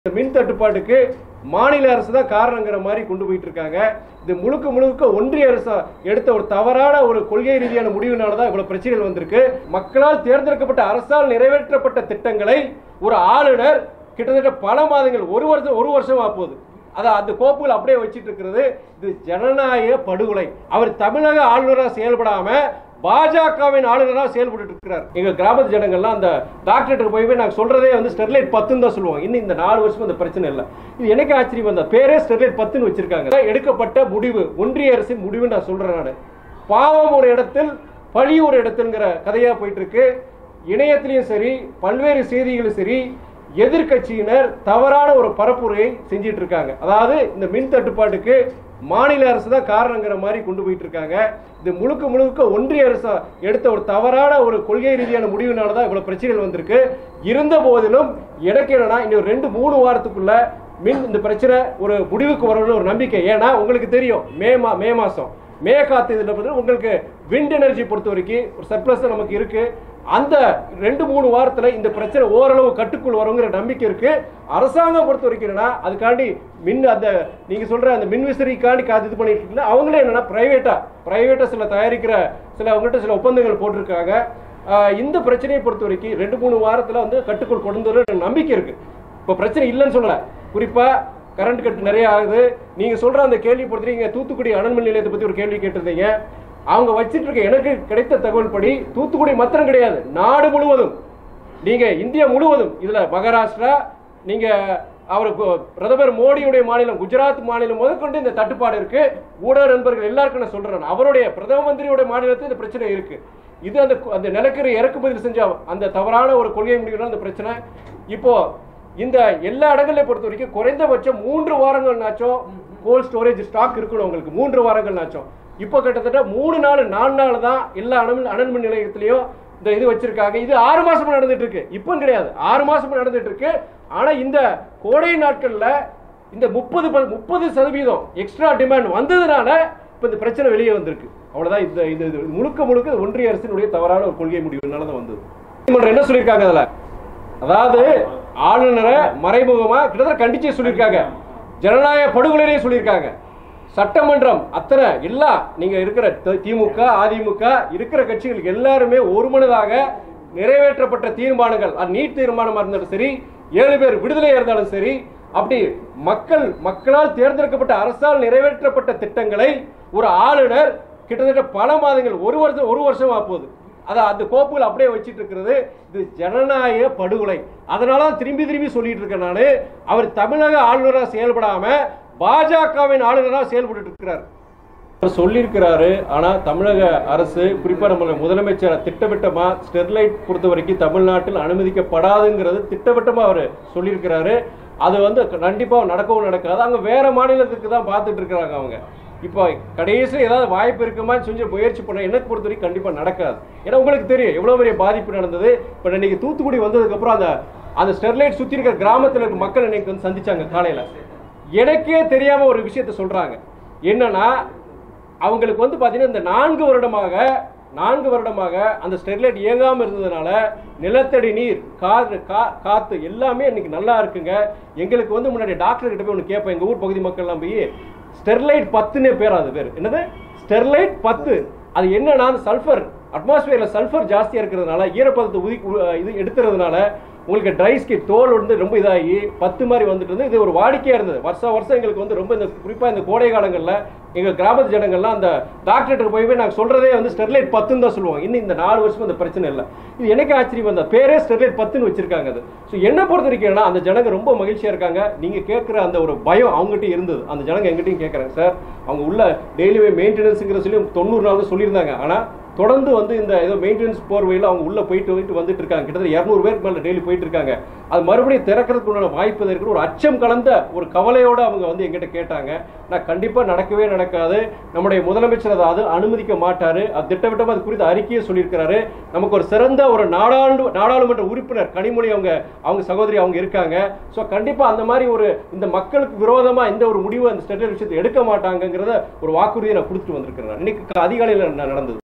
இந்த மின் தட்டுப்பாட்டுக்கு மாநில அரசு தான் காரணங்கிற மாதிரி கொண்டு போயிட்டு இருக்காங்க இது முழுக்க முழுக்க ஒன்றிய அரசு எடுத்த ஒரு தவறான ஒரு கொள்கை ரீதியான முடிவினால தான் இவ்வளவு பிரச்சனைகள் வந்திருக்கு மக்களால் தேர்ந்தெடுக்கப்பட்ட அரசால் நிறைவேற்றப்பட்ட திட்டங்களை ஒரு ஆளுநர் கிட்டத்தட்ட பல மாதங்கள் ஒரு வருஷம் ஒரு வருஷமா போகுது அதை அந்த கோப்புகள் அப்படியே வச்சிட்டு இருக்கிறது இது ஜனநாயக படுகொலை அவர் தமிழக ஆளுநராக செயல்படாம பாஜகவின் ஆளுநராக செயல்பட்டு இருக்கிறார் எங்க கிராமத்து ஜனங்கள்லாம் அந்த டாக்டர்கிட்ட போய் போய் நாங்க சொல்றதே வந்து ஸ்டெர்லைட் பத்துன்னு தான் சொல்லுவாங்க இன்னும் இந்த நாலு வருஷம் அந்த பிரச்சனை இல்லை இது எனக்கு ஆச்சரியம் வந்த பேரே ஸ்டெர்லைட் பத்துன்னு வச்சிருக்காங்க எடுக்கப்பட்ட முடிவு ஒன்றிய அரசின் முடிவு நான் சொல்றேன் நான் பாவம் ஒரு இடத்தில் பழி ஒரு இடத்துங்கிற கதையா போயிட்டு இருக்கு இணையத்திலையும் சரி பல்வேறு செய்திகளும் சரி எதிர்க்கட்சியினர் தவறான ஒரு பரப்புரையை செஞ்சிட்டு இருக்காங்க அதாவது இந்த மின் தட்டுப்பாட்டுக்கு மாநில அரசு தான் காரணங்கிற மாதிரி கொண்டு போயிட்டு இருக்காங்க இது முழுக்க முழுக்க ஒன்றிய அரசு எடுத்த ஒரு தவறான ஒரு கொள்கை ரீதியான முடிவினால தான் இவ்வளவு பிரச்சனைகள் வந்திருக்கு இருந்த போதிலும் எனக்கு என்னன்னா இன்னும் ரெண்டு மூணு வாரத்துக்குள்ள மின் இந்த பிரச்சனை ஒரு முடிவுக்கு வரணும்னு ஒரு நம்பிக்கை ஏன்னா உங்களுக்கு தெரியும் மே மா மே மாசம் மே காத்து இதுல வந்து உங்களுக்கு விண்ட் எனர்ஜி பொறுத்த வரைக்கும் ஒரு சர்ப்ளஸ் நமக்கு இருக்கு அந்த ரெண்டு மூணு வாரத்துல இந்த பிரச்சனை ஓரளவு கட்டுக்குள் வருங்கிற நம்பிக்கை இருக்கு அரசாங்கம் பொறுத்த வரைக்கும் என்னன்னா அதுக்காண்டி மின் அந்த நீங்க சொல்ற அந்த மின் விசிறிக்காண்டி காத்து இது பண்ணிட்டு இருக்கல அவங்களே என்னன்னா பிரைவேட்டா பிரைவேட்டா சில தயாரிக்கிற சில அவங்ககிட்ட சில ஒப்பந்தங்கள் போட்டிருக்காங்க ஆஹ் இந்த பிரச்சனையை பொறுத்த வரைக்கும் ரெண்டு மூணு வாரத்துல வந்து கட்டுக்குள் கொண்டு வர நம்பிக்கை இருக்கு இப்ப பிரச்சனை இல்லைன்னு சொல்லல குறிப்பா கரண்ட் கட் நிறைய ஆகுது நீங்க சொல்ற அந்த கேள்வி பொறுத்தீங்க தூத்துக்குடி அனல்மின் நிலையத்தை பத்தி ஒரு கேள்வி கேட்டிருந்தீங்க அவங்க வச்சிட்டு இருக்க எனக்கு கிடைத்த தகவல் படி தூத்துக்குடி மாத்திரம் கிடையாது நாடு முழுவதும் நீங்க இந்தியா முழுவதும் இதுல மகாராஷ்டிரா நீங்க அவருக்கு பிரதமர் மோடியுடைய மாநிலம் குஜராத் மாநிலம் முதற்கொண்டு இந்த தட்டுப்பாடு இருக்கு ஊடக நண்பர்கள் எல்லாருக்கும் நான் சொல்றேன் அவருடைய பிரதம மந்திரியோட மாநிலத்தில் இந்த பிரச்சனை இருக்கு இது அந்த அந்த நிலக்கரி இறக்குமதி செஞ்ச அந்த தவறான ஒரு கொள்கை முடிவுனால இந்த பிரச்சனை இப்போ இந்த எல்லா இடங்களையும் பொறுத்த வரைக்கும் குறைந்தபட்சம் மூன்று வாரங்கள்னாச்சும் கோல்ட் ஸ்டோரேஜ் ஸ்டாக் இருக்கணும் உங்களுக்கு மூன்று வாரங்கள்னாச்சும் இப்போ கிட்டத்தட்ட மூணு நாள் நாலு நாள் தான் எல்லா அனல் அனல்மின் நிலையத்திலையும் இந்த இது வச்சிருக்காங்க இது ஆறு மாசமா நடந்துட்டு இருக்கு இப்போ கிடையாது ஆறு மாசமா நடந்துட்டு இருக்கு ஆனா இந்த கோடை நாட்கள்ல இந்த முப்பது முப்பது சதவீதம் எக்ஸ்ட்ரா டிமாண்ட் வந்ததுனால இப்ப இந்த பிரச்சனை வெளியே வந்திருக்கு அவ்வளவுதான் இந்த இது இது முழுக்க முழுக்க ஒன்றிய அரசினுடைய தவறான ஒரு கொள்கை முடிவுனால தான் வந்தது நீதிமன்றம் என்ன சொல்லியிருக்காங்க அதுல அதாவது ஆளுநரை மறைமுகமா கிட்டத்தட்ட கண்டிச்சே சொல்லியிருக்காங்க ஜனநாயக படுகொலையிலே சொல்லியிருக்காங்க சட்டமன்றம் அத்தனை எல்லா நீங்க இருக்கிற தி- திமுக அதிமுக இருக்கிற கட்சிகள் எல்லாருமே ஒருமனதாக நிறைவேற்றப்பட்ட தீர்மானங்கள் அது நீட் தீர்மானமா இருந்தாலும் சரி ஏழு பேர் விடுதலையா இருந்தாலும் சரி அப்படி மக்கள் மக்களால் தேர்ந்தெடுக்கப்பட்ட அரசால் நிறைவேற்றப்பட்ட திட்டங்களை ஒரு ஆளுநர் கிட்டத்தட்ட பல மாதங்கள் ஒரு வருஷம் ஒரு வருஷமா போகுது அதை அந்த கோப்புகள் அப்படியே வச்சிட்டு இருக்கிறது இது ஜனநாயக படுகொலை அதனால தான் திரும்பி திரும்பி சொல்லிட்டு இருக்கேன் நானு அவர் தமிழக ஆளுநராக செயல்படாம பாஜகவின் ஆளுநராக செயல்பட்டு இருக்கிறார் அவர் சொல்லியிருக்கிறாரு ஆனா தமிழக அரசு குறிப்பா நம்ம முதலமைச்சர் திட்டவட்டமா ஸ்டெர்லைட் பொறுத்த வரைக்கும் தமிழ்நாட்டில் அனுமதிக்கப்படாதுங்கிறது திட்டவட்டமா அவர் சொல்லியிருக்கிறாரு அது வந்து கண்டிப்பா நடக்கவும் நடக்காது அங்க வேற மாநிலத்துக்கு தான் பார்த்துட்டு இருக்கிறாங்க அவங்க இப்போ கடைசியில் ஏதாவது வாய்ப்பு இருக்குமான்னு சொல்லி முயற்சி பண்ண எனக்கு பொறுத்த வரைக்கும் கண்டிப்பா நடக்காது ஏன்னா உங்களுக்கு தெரியும் எவ்வளவு பெரிய பாதிப்பு நடந்தது இப்போ இன்னைக்கு தூத்துக்குடி வந்ததுக்கு அப்புறம் அந்த அந்த ஸ்டெர்லைட் சுத்தி இருக்கிற கிராமத்தில் இருக்க மக்கள் இன்னைக்கு வந்து சந்திச்சாங்க காலையில எனக்கே தெரியாம ஒரு விஷயத்த சொல்றாங்க என்னன்னா அவங்களுக்கு வந்து பாத்தீங்கன்னா இந்த நான்கு வருடமாக நான்கு வருடமாக அந்த ஸ்டெர்லைட் இயங்காம இருந்ததுனால நிலத்தடி நீர் காற்று கா காத்து எல்லாமே இன்னைக்கு நல்லா இருக்குங்க எங்களுக்கு வந்து முன்னாடி டாக்டர் கிட்ட போய் ஒன்று கேட்பேன் எங்க ஊர் பகுதி மக்கள்லாம் போய் ஸ்டெர்லைட் பத்துன்னே பேர் அது பேர் என்னது ஸ்டெர்லைட் பத்து அது என்னன்னா சல்ஃபர் அட்மாஸ்பியர்ல சல்ஃபர் ஜாஸ்தியா இருக்கிறதுனால ஈரப்பதத்தை உதி உ- இது எடுத்துறதுனால உங்களுக்கு ட்ரை ஸ்கின் தோல் வந்து ரொம்ப இதாகி பத்து மாதிரி வந்துட்டு இருந்து இது ஒரு வாடிக்கையா இருந்தது வருஷம் வருஷம் எங்களுக்கு வந்து ரொம்ப இந்த குறிப்பா இந்த கோடை காலங்கள்ல எங்க கிராமத்து ஜனங்கள்லாம் அந்த டாக்டர்கிட்ட போய் போய் நாங்க சொல்றதே வந்து ஸ்டெர்லைட் பத்துன்னு தான் சொல்லுவாங்க இன்னும் இந்த நாலு வருஷம் அந்த பிரச்சனை இல்லை இது எனக்கு ஆச்சரியம் வந்த பேரே ஸ்டெர்லைட் பத்துன்னு வச்சிருக்காங்க அது ஸோ என்ன பொறுத்த வரைக்கும் என்னன்னா, அந்த ஜனங்க ரொம்ப மகிழ்ச்சியா இருக்காங்க நீங்க கேட்குற அந்த ஒரு பயம் அவங்ககிட்ட இருந்தது அந்த ஜனங்க எங்கிட்டையும் கேட்கறாங்க சார் அவங்க உள்ள டெய்லி மெயின்டெனன்ஸுங்கிற சொல்லி தொண்ணூறு நாள் தான் சொல்லியிருந்தாங்க ஆனா தொடர்ந்து வந்து இந்த ஏதோ மெயின்டெனன்ஸ் போர்வையில் அவங்க உள்ள போயிட்டு போயிட்டு வந்துட்டு இருக்காங்க கிட்டத்தட்ட இரநூறு பேருக்கு மேல டெய்லி போயிட்டு இருக்காங்க அது மறுபடியும் திறக்கிறதுக்கு உண்டான வாய்ப்பு இருக்கிற ஒரு அச்சம் கலந்த ஒரு கவலையோட அவங்க வந்து எங்கிட்ட கேட்டாங்க நான் கண்டிப்பா நடக்கவே நடக்காது நம்முடைய முதலமைச்சர் அதை அது அனுமதிக்க மாட்டாரு அது திட்டவட்டமா அது குறித்து அறிக்கையை சொல்லியிருக்கிறாரு நமக்கு ஒரு சிறந்த ஒரு நாடாளு நாடாளுமன்ற உறுப்பினர் கனிமொழி அவங்க அவங்க சகோதரி அவங்க இருக்காங்க ஸோ கண்டிப்பா அந்த மாதிரி ஒரு இந்த மக்களுக்கு விரோதமா இந்த ஒரு முடிவு அந்த ஸ்டெர்லைட் விஷயத்தை எடுக்க மாட்டாங்கங்கிறத ஒரு வாக்குறுதியை நான் கொடுத்துட்டு வந்திருக்கிறேன் இன்னைக்கு அதிகாலையில் நடந்தது